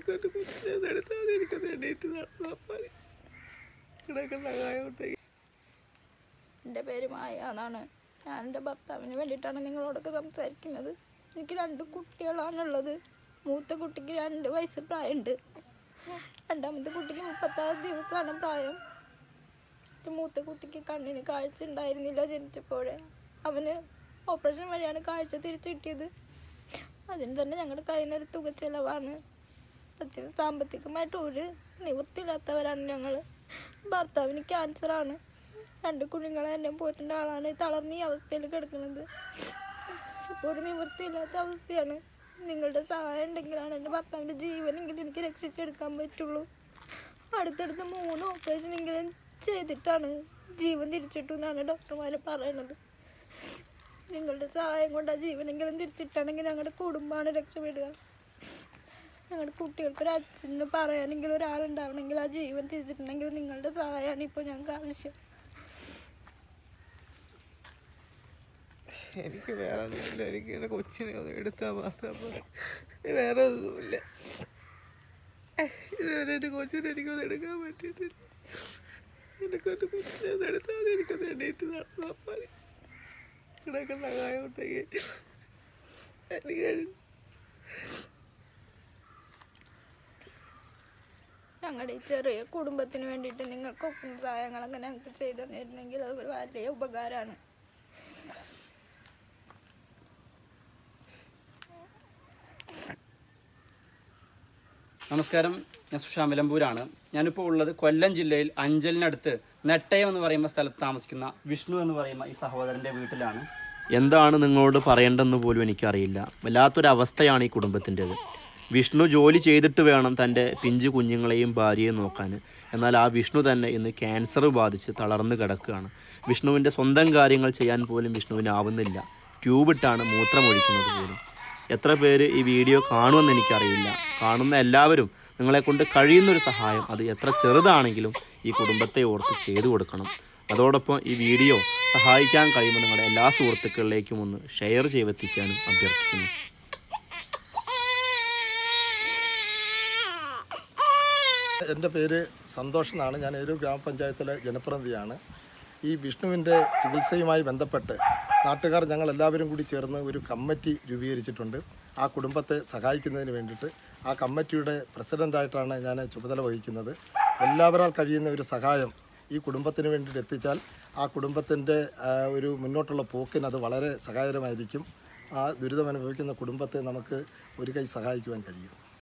എനിക്കൊരു കുഞ്ഞിനെ എടുത്താൽ എനിക്കൊന്ന് എണീറ്റ് നടന്നാൽ മതി ഇവിടെയൊക്കെ സഹായം ഉണ്ടെങ്കിൽ എൻ്റെ പേര് മായ എന്നാണ് ഞാൻ എൻ്റെ ഭർത്താവിന് വേണ്ടിയിട്ടാണ് നിങ്ങളോടൊക്കെ സംസാരിക്കുന്നത് എനിക്ക് രണ്ട് കുട്ടികളാണുള്ളത് മൂത്ത കുട്ടിക്ക് രണ്ട് വയസ്സ് പ്രായമുണ്ട് രണ്ടാമത്തെ കുട്ടിക്ക് മുപ്പത്താറ് ദിവസമാണ് പ്രായം എൻ്റെ മൂത്ത കുട്ടിക്ക് കണ്ണിന് കാഴ്ച ഉണ്ടായിരുന്നില്ല ജനിച്ചപ്പോഴേ അവന് ഓപ്പറേഷൻ വഴിയാണ് കാഴ്ച തിരിച്ചു കിട്ടിയത് അതിന് തന്നെ ഞങ്ങളുടെ കയ്യിൽ നിന്നൊരു തുക ചിലവാണ് സത്യം സാമ്പത്തികമായിട്ട് ഒരു നിവൃത്തിയില്ലാത്തവരാണ് ഞങ്ങൾ ഭർത്താവിന് ക്യാൻസറാണ് രണ്ട് കുഞ്ഞുങ്ങളെ എന്നെ പോറ്റേണ്ട ആളാണ് തളർന്ന ഈ അവസ്ഥയിൽ കിടക്കുന്നത് ഇപ്പോൾ ഒരു നിവൃത്തിയില്ലാത്ത അവസ്ഥയാണ് നിങ്ങളുടെ സഹായം ഉണ്ടെങ്കിലാണ് എൻ്റെ ഭർത്താവിൻ്റെ ജീവനെങ്കിലും എനിക്ക് രക്ഷിച്ചെടുക്കാൻ പറ്റുള്ളൂ അടുത്തടുത്ത് മൂന്ന് ഓപ്പറേഷനെങ്കിലും ചെയ്തിട്ടാണ് ജീവൻ തിരിച്ചിട്ടു എന്നാണ് ഡോക്ടർമാർ പറയുന്നത് നിങ്ങളുടെ സഹായം കൊണ്ട് ആ ജീവനെങ്കിലും തിരിച്ചിട്ടാണെങ്കിൽ ഞങ്ങളുടെ കുടുംബമാണ് രക്ഷപ്പെടുക ഞങ്ങളുടെ കുട്ടികൾക്ക് ഒരു അച്ഛന് പറയാനെങ്കിലും ഒരാളുണ്ടാവണമെങ്കിൽ ആ ജീവൻ തിരിച്ചിട്ടുണ്ടെങ്കിൽ നിങ്ങളുടെ സഹായമാണ് ഇപ്പോൾ ഞങ്ങൾക്ക് ആവശ്യം എനിക്ക് വേറെ ഒന്നുമില്ല എനിക്ക് എൻ്റെ കൊച്ചിനെ ഒന്ന് എടുത്താൽ മാത്രം മതി വേറെ ഒന്നുമില്ല ഇതുവരെ എൻ്റെ കൊച്ചിനെ എനിക്കൊന്ന് എടുക്കാൻ പറ്റിയിട്ടില്ല എനിക്കൊരു കുഞ്ഞിനെ ഒന്ന് എടുത്താൽ മതി എനിക്കൊന്ന് എണീറ്റ് നടന്നാൽ മതി ഇവിടെയൊക്കെ സഹായം ഉണ്ടെങ്കിൽ എനിക്ക് ഞങ്ങളുടെ ഈ ചെറിയ കുടുംബത്തിന് വേണ്ടിയിട്ട് നിങ്ങൾക്കൊപ്പം സഹായങ്ങളൊക്കെ ഞങ്ങൾക്ക് ചെയ്തു തന്നിരുന്നെങ്കിൽ അത് ഒരു വലിയ ഉപകാരമാണ് നമസ്കാരം ഞാൻ സുഷാ നിലമ്പൂരാണ് ഞാനിപ്പോൾ ഉള്ളത് കൊല്ലം ജില്ലയിൽ അഞ്ചലിനടുത്ത് നെട്ടയം എന്ന് പറയുന്ന സ്ഥലത്ത് താമസിക്കുന്ന വിഷ്ണു എന്ന് പറയുന്ന ഈ സഹോദരൻ്റെ വീട്ടിലാണ് എന്താണ് നിങ്ങളോട് പറയേണ്ടെന്ന് പോലും എനിക്കറിയില്ല വല്ലാത്തൊരു അവസ്ഥയാണ് ഈ കുടുംബത്തിൻ്റെത് വിഷ്ണു ജോലി ചെയ്തിട്ട് വേണം തൻ്റെ പിഞ്ചു കുഞ്ഞുങ്ങളെയും ഭാര്യയെയും നോക്കാൻ എന്നാൽ ആ വിഷ്ണു തന്നെ ഇന്ന് ക്യാൻസർ ബാധിച്ച് തളർന്നു കിടക്കുകയാണ് വിഷ്ണുവിൻ്റെ സ്വന്തം കാര്യങ്ങൾ ചെയ്യാൻ പോലും വിഷ്ണുവിനാവുന്നില്ല ട്യൂബിട്ടാണ് മൂത്രമൊഴിക്കുന്നത് പോലും എത്ര പേര് ഈ വീഡിയോ കാണുമെന്ന് എനിക്കറിയില്ല കാണുന്ന എല്ലാവരും നിങ്ങളെക്കൊണ്ട് കഴിയുന്നൊരു സഹായം അത് എത്ര ചെറുതാണെങ്കിലും ഈ കുടുംബത്തെ ഓർത്ത് ചെയ്തു കൊടുക്കണം അതോടൊപ്പം ഈ വീഡിയോ സഹായിക്കാൻ കഴിയുമ്പോൾ നിങ്ങളുടെ എല്ലാ സുഹൃത്തുക്കളിലേക്കും ഒന്ന് ഷെയർ ചെയ്തെത്തിക്കാനും അഭ്യർത്ഥിക്കുന്നു എൻ്റെ പേര് സന്തോഷ് എന്നാണ് ഞാൻ ഏരൂർ ഗ്രാമപഞ്ചായത്തിലെ ജനപ്രതിനിധിയാണ് ഈ വിഷ്ണുവിൻ്റെ ചികിത്സയുമായി ബന്ധപ്പെട്ട് നാട്ടുകാർ ഞങ്ങൾ എല്ലാവരും കൂടി ചേർന്ന് ഒരു കമ്മിറ്റി രൂപീകരിച്ചിട്ടുണ്ട് ആ കുടുംബത്തെ സഹായിക്കുന്നതിന് വേണ്ടിയിട്ട് ആ കമ്മിറ്റിയുടെ പ്രസിഡൻ്റായിട്ടാണ് ഞാൻ ചുമതല വഹിക്കുന്നത് എല്ലാവരാൽ കഴിയുന്ന ഒരു സഹായം ഈ കുടുംബത്തിന് വേണ്ടിയിട്ട് എത്തിച്ചാൽ ആ കുടുംബത്തിൻ്റെ ഒരു മുന്നോട്ടുള്ള പോക്കിന് അത് വളരെ സഹായകരമായിരിക്കും ആ ദുരിതം അനുഭവിക്കുന്ന കുടുംബത്തെ നമുക്ക് ഒരു കൈ സഹായിക്കുവാൻ കഴിയും